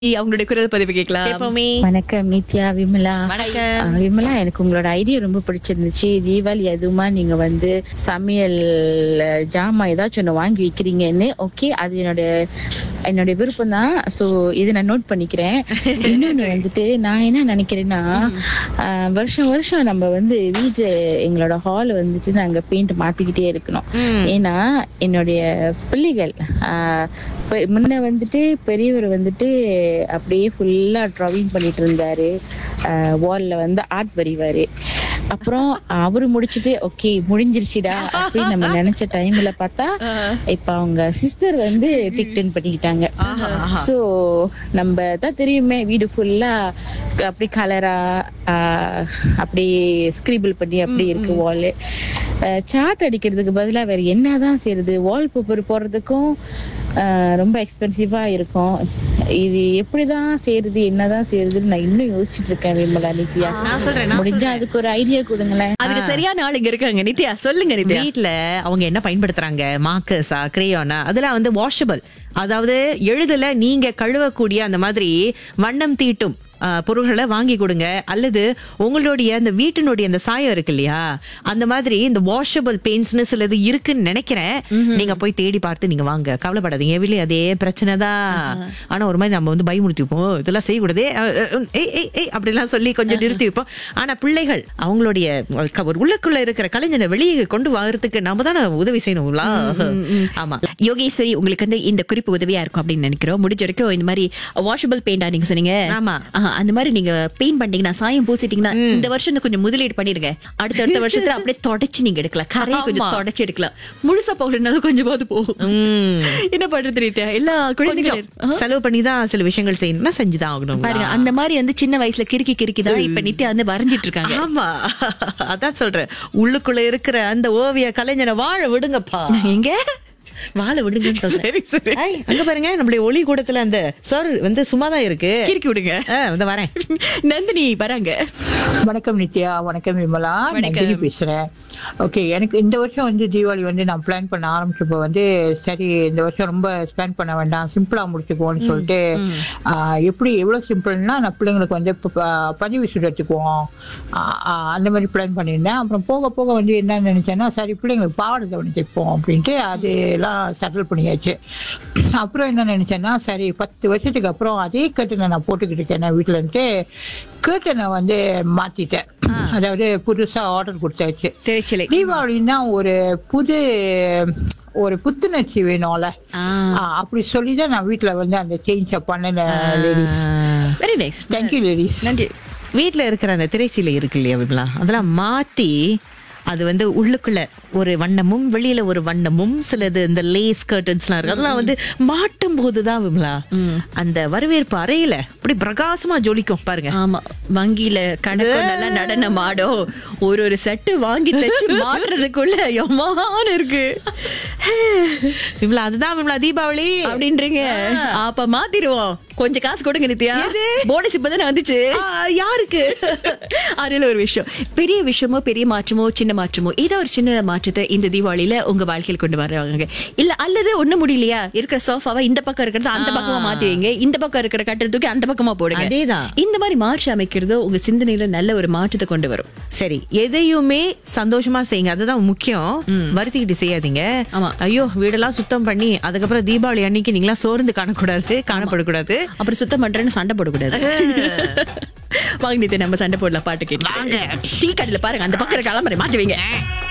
அவங்களுடைய குரல் பதிவு கேட்கலாம் எப்பவுமே வணக்கம் நித்யா விமலா வணக்கம் ஆ, விமலா எனக்கு உங்களோட ஐடியா ரொம்ப பிடிச்சிருந்துச்சு தீபாவளி அதுமா நீங்க வந்து சமையல் அஹ், ஜாமான் ஏதாச்சும் ஒன்று வாங்கி வைக்கிறீங்கன்னு ஓகே அது என்னோட என்னுடைய விருப்பம் தான் ஸோ இதை நான் நோட் பண்ணிக்கிறேன் இன்னொன்று வந்துட்டு நான் என்ன நினைக்கிறேன்னா ஆ, வருஷம் வருஷம் நம்ம வந்து வீட்டு எங்களோட ஹால் வந்துட்டு நாங்கள் பெயிண்ட் மாத்திக்கிட்டே இருக்கணும் ஏன்னா என்னுடைய பிள்ளைகள் ஆ, பெ- முன்ன வந்துட்டு பெரியவர் வந்துட்டு அப்படியே ஃபுல்லா டிராவிங் பண்ணிட்டு இருந்தாரு வால்ல வந்து ஆர்ட் வரைவாரு அப்புறம் அவரு முடிச்சிட்டு ஓகே முடிஞ்சிருச்சுடா அப்படின்னு நம்ம நினைச்ச டைம்ல பார்த்தா இப்ப அவங்க சிஸ்டர் வந்து டிக்டன் பண்ணிக்கிட்டாங்க சோ நம்ம தான் தெரியுமே வீடு ஃபுல்லா அப்படி கலரா அப்படியே ஸ்கிரிபிள் பண்ணி அப்படி இருக்கு வால் சார்ட் அடிக்கிறதுக்கு பதிலா வேற என்னதான் செய்யறது வால் பேப்பர் போடுறதுக்கும் ஆஹ் ரொம்ப எக்ஸ்பென்சிவா இருக்கும் இது எப்படிதான் செய்யறது என்னதான் செய்யறதுன்னு நான் இன்னும் யோசிச்சுட்டு இருக்கேன் விமலா நித்யா நான் சொல்றேன் நான் முடிஞ்சா அதுக்கு ஒரு ஐடியா கொடுங்களேன் அதுக்கு சரியான ஆள் இங்க இருக்காங்க நித்யா சொல்லுங்க நித்யா வீட்ல அவங்க என்ன பயன்படுத்துறாங்க மார்க்கர்ஸா கிரேயானா அதெல்லாம் வந்து வாஷபிள் அதாவது எழுதுல நீங்க கழுவக்கூடிய அந்த மாதிரி வண்ணம் தீட்டும் ஆ, பொருள்களை வாங்கி கொடுங்க அல்லது உங்களுடைய அந்த வீட்டினுடைய அந்த சாயம் இருக்கு இல்லையா அந்த மாதிரி இந்த வாஷபிள் பெயிண்ட்ஸ்னு சிலது இருக்குன்னு நினைக்கிறேன் நீங்க போய் தேடி பார்த்து நீங்க வாங்க கவலைப்படாதீங்க வீட்லயே அதே பிரச்சனை தான் ஆனா ஒரு மாதிரி நம்ம வந்து பயமுறுத்தி வைப்போம் இதெல்லாம் செய்யக்கூடாதே அஹ், அஹ், ஏய் ஏய் ஏய் அப்படிலாம் சொல்லி கொஞ்சம் நிறுத்தி வைப்போம் ஆனா பிள்ளைகள் அவங்களுடைய க- ஒரு உள்ளுக்குள்ள இருக்கிற கலைஞனை வெளியே கொண்டு வரதுக்கு நாம தானே உதவி செய்யணும்ல ஆமா யோகேஸ்வரி உங்களுக்கு வந்து இந்த குறிப்பு உதவியா இருக்கும் அப்படின்னு நினைக்கிறோம் முடிஞ்ச வரைக்கும் இந்த மாதிரி வாஷபிள் பெயிண்டா நீங்க சொன்னீங்க ஆமா. ஆஹா, அந்த மாதிரி நீங்க பெயிண்ட் பண்ணிட்டீங்கன்னா சாயம் பூசிட்டீங்கன்னா இந்த வருஷம் இன்னும் கொஞ்சம் முதலீடு பண்ணிருங்க அடுத்த அடுத்த வருஷத்துல அப்படியே தொடச்சு நீங்க எடுக்கலாம் கரையை கொஞ்சம் ஆமா. தொடச்சு எடுக்கலாம் முழுசா போகலனாலும் கொஞ்சமாவது போகும் உம். என்ன பண்றது ரீதியா எல்லா குழந்தைகளும் கொஞ்சம் செலவு பண்ணி தான் சில விஷயங்கள் செய்யணும்னா செஞ்சுதான் ஆகணும் பாருங்க அந்த மாதிரி வந்து சின்ன வயசுல கிறுக்கி கிறுக்கி தான் இப்ப நித்யா வந்து வரைஞ்சிட்டு இருக்காங்க ஆமா அதான் சொல்றேன் உள்ளுக்குள்ள இருக்கிற அந்த ஓவிய கலைஞனை வாழ விடுங்கப்பா எங்க வாழ விடுங்கன்னு சொல்றேன் சரி சரி ஐய், அங்க பாருங்க நம்மளுடைய ஒளி கூடத்துல அந்த சார் வந்து சும்மாதான் இருக்கு கிறுக்கி விடுங்க ஆ, இந்த வரேன் நந்தினி வராங்க வணக்கம் நித்யா வணக்கம் விமலா வணக்கம். நந்தினி பேசுறேன் ஓகே எனக்கு இந்த வருஷம் வந்து தீபாவளி வந்து நான் பிளான் பண்ண ஆரம்பிச்சப்போ வந்து சரி இந்த வருஷம் ரொம்ப ஸ்பெண்ட் பண்ண வேண்டாம் சிம்பிளா முடிச்சுக்குவோம்னு சொல்லிட்டு ஆஹ், எப்படி எவ்வளவு சிம்பிள்னா நான் பிள்ளைங்களுக்கு வந்து இப்போ ப- பதிவு சுடு எடுத்துக்குவோம் ஆஹ், ஆஹ், அந்த மாதிரி பிளான் பண்ணியிருந்தேன் அப்புறம் போக போக வந்து என்ன நினைச்சேன்னா சரி பிள்ளைங்களுக்கு பாவாடை தவணை தைப்போம் அப்படின்ட்டு அதெல்லாம் செட்டில் பண்ணியாச்சு அப்புறம் என்ன நினைச்சேன்னா சரி பத்து வருஷத்துக்கு அப்புறம் அதே கட்டணை நான் போட்டுக்கிட்டு இருக்கேன் வீட்டுலன்ட்டு கேட்டனை வந்து மாத்திட்டேன் அதாவது புதுசா ஆர்டர் கொடுத்தாச்சு திருச்சிலை தீபாவளின்னா ஒரு புது ஒரு புத்துணர்ச்சி வேணும்ல ஆ. ஆ, அப்படி சொல்லி தான் நான் வீட்டுல வந்து அந்த சேஞ்ச் பண்ணினேன் ladies very nice thank you ladies நன்றி வீட்ல இருக்கிற அந்த திரைச்சீலை இருக்கு இல்லையா விமலா அதெல்லாம் மாத்தி அது வந்து உள்ளுக்குள்ள ஒரு வண்ணமும் வெளியில ஒரு வண்ணமும் சிலது இந்த லேஸ் கர்டன்ஸ்லாம் இருக்கு அதெல்லாம் வந்து மாட்டும் போதுதான் விமலா அந்த வரவேற்பு அறையில அப்படி பிரகாசமா ஜொலிக்கும் பாருங்க ஆமா வங்கியில கணக்கு நல்லா நடனம் ஆடும் ஒரு ஒரு செட்டு வாங்கி தச்சு மாட்டுறதுக்குள்ள எம்மான இருக்கு விமலா அதுதான் விமலா தீபாவளி அப்படின்றீங்க அப்ப மாத்திருவோம் கொஞ்சம் காசு கொடுங்க நித்யா போனஸ் இப்பதானே வந்துச்சு ஆ, யாருக்கு அதுல ஒரு விஷயம் பெரிய விஷயமோ பெரிய மாற்றமோ சின்ன மாற்றமோ ஏதோ ஒரு சின்ன மாற்றத்தை இந்த தீபாவளியில உங்க வாழ்க்கையில் கொண்டு வர்றாங்க இல்ல அல்லது ஒண்ணு முடியலையா இருக்கிற சோஃபாவை இந்த பக்கம் இருக்கிறது அந்த பக்கமா மாத்தி வைங்க இந்த பக்கம் இருக்கிற கட்டை தூக்கி அந்த பக்கமா போடுங்க அதேதான். இந்த மாதிரி மாற்றி அமைக்கிறது உங்க சிந்தனையில நல்ல ஒரு மாற்றத்தை கொண்டு வரும் சரி எதையுமே சந்தோஷமா செய்யுங்க அதுதான் முக்கியம் வருத்திக்கிட்டு செய்யாதீங்க ஆமா. ஐயோ வீடெல்லாம் சுத்தம் பண்ணி அதுக்கப்புறம் தீபாவளி அன்னைக்கு நீங்களா சோர்ந்து காணக்கூடாது காணப்படக்கூடாது அப்புறம் சுத்தம் பண்றேன்னு சண்டை போடக்கூடாது வாங்க நித்யா நம்ம சண்டை போடலாம் பாட்டு கேட்டு டீ கடையில பாருங்க அந்த பக்கம் கிளம்புறேன் மாத்தி வைங்க